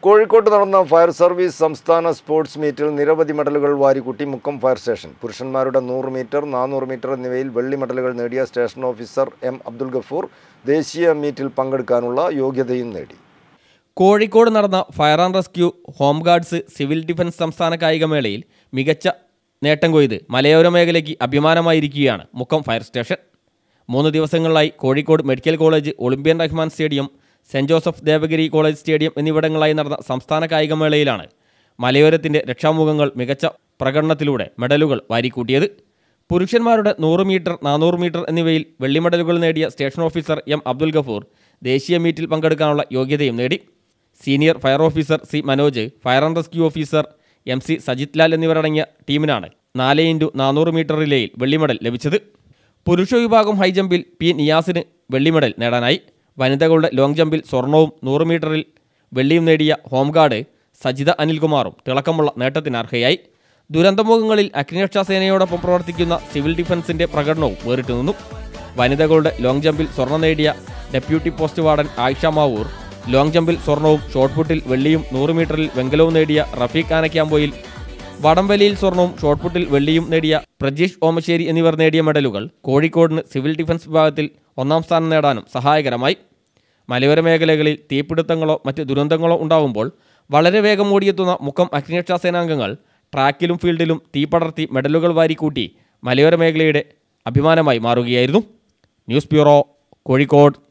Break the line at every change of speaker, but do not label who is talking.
കോഴിക്കോട്ട് നടന്ന fire service സംസ്ഥാന സ്പോർട്സ് മീറ്റിൽ നിരവധി മെഡലുകൾ വാരിക്കൂട്ടി മുക്കം ഫയർ സ്റ്റേഷൻ പുരുഷന്മാരുടെ നൂറ് മീറ്റർ നാനൂറ് മീറ്റർ എന്നിവയിൽ വെള്ളി മെഡലുകൾ നേടിയ station officer M Abdul Gafoor ദേശീയ മീറ്റിൽ പങ്കെടുക്കാനുള്ള യോഗ്യതയും നേടി
കോഴിക്കോട് നടന്ന fire and rescue home guards civil defence സംസ്ഥാന കായികമേളയിൽ മികച്ച നേട്ടം കൊയ്ത് മലയോര മേഖലയ്ക്ക് അഭിമാനമായിരിക്കുകയാണ് മുക്കം ഫയർ സ്റ്റേഷൻ മൂന്ന് ദിവസങ്ങളിലായി Kozhikode medical college olympian Rahman stadium saint Joseph Devagiri college stadium എന്നിവിടങ്ങളിലായി നടന്ന സംസ്ഥാന കായികമേളയിലാണ് മലയോരത്തിൻ്റെ രക്ഷാമുഖങ്ങൾ മികച്ച പ്രകടനത്തിലൂടെ മെഡലുകൾ വാരിക്കൂട്ടിയത് പുരുഷന്മാരുടെ നൂറ് മീറ്റർ നാനൂറ് മീറ്റർ എന്നിവയിൽ വെള്ളി മെഡലുകൾ നേടിയ station officer M Abdul Gafoor ദേശീയ മീറ്റിൽ പങ്കെടുക്കാനുള്ള യോഗ്യതയും നേടി senior fire officer C Manoj fire and rescue officer M C Sajith Lal എന്നിവരടങ്ങിയ ടീമിനാണ് നാല് ഇൻറ്റു നാനൂറ് മീറ്റർ റിലേയിൽ വെള്ളി മെഡൽ ലഭിച്ചത് പുരുഷ വിഭാഗം ഹൈ ജമ്പിൽ പി നിയാസിന് വെള്ളി മെഡൽ നേടാനായി വനിതകളുടെ ലോങ് ജമ്പിൽ സ്വർണവും നൂറ് മീറ്ററിൽ വെള്ളിയും നേടിയ ഹോംഗാർഡ് സജിത അനിൽകുമാറും തിളക്കമുള്ള നേട്ടത്തിന് അർഹയായി ദുരന്തമുഖങ്ങളിൽ അഗ്നിരക്ഷാ സേനയോടൊപ്പം പ്രവർത്തിക്കുന്ന സിവിൽ ഡിഫൻസിന്റെ പ്രകടനവും വേറിട്ടു നിന്നു വനിതകളുടെ ലോങ് ജമ്പിൽ സ്വർണം നേടിയ deputy post warden Ayisha Mavoor long ജമ്പിൽ സ്വർണവും ഷോട്ട് പുട്ടിൽ വെള്ളിയും നൂറ് മീറ്ററിൽ വെങ്കലവും നേടിയ റഫീഖ് ആനക്യാമ്പോയിൽ വടംവലിയിൽ സ്വർണവും ഷോട്ട് പുട്ടിൽ വെള്ളിയും നേടിയ പ്രജീഷ് ഓമശ്ശേരി എന്നിവർ നേടിയ മെഡലുകൾ കോഴിക്കോടിന് സിവിൽ ഡിഫൻസ് വിഭാഗത്തിൽ ഒന്നാം സ്ഥാനം നേടാനും സഹായകരമായി മലയോര മേഖലകളിൽ തീപിടുത്തങ്ങളോ മറ്റ് ദുരന്തങ്ങളോ ഉണ്ടാവുമ്പോൾ വളരെ വേഗം ഓടിയെത്തുന്ന മുക്കം അഗ്നിരക്ഷാ സേനാംഗങ്ങൾ ട്രാക്കിലും ഫീൽഡിലും തീ പടർത്തി മെഡലുകൾ വാരിക്കൂട്ടി മലയോര മേഖലയുടെ അഭിമാനമായി മാറുകയായിരുന്നു ന്യൂസ് ബ്യൂറോ കോഴിക്കോട്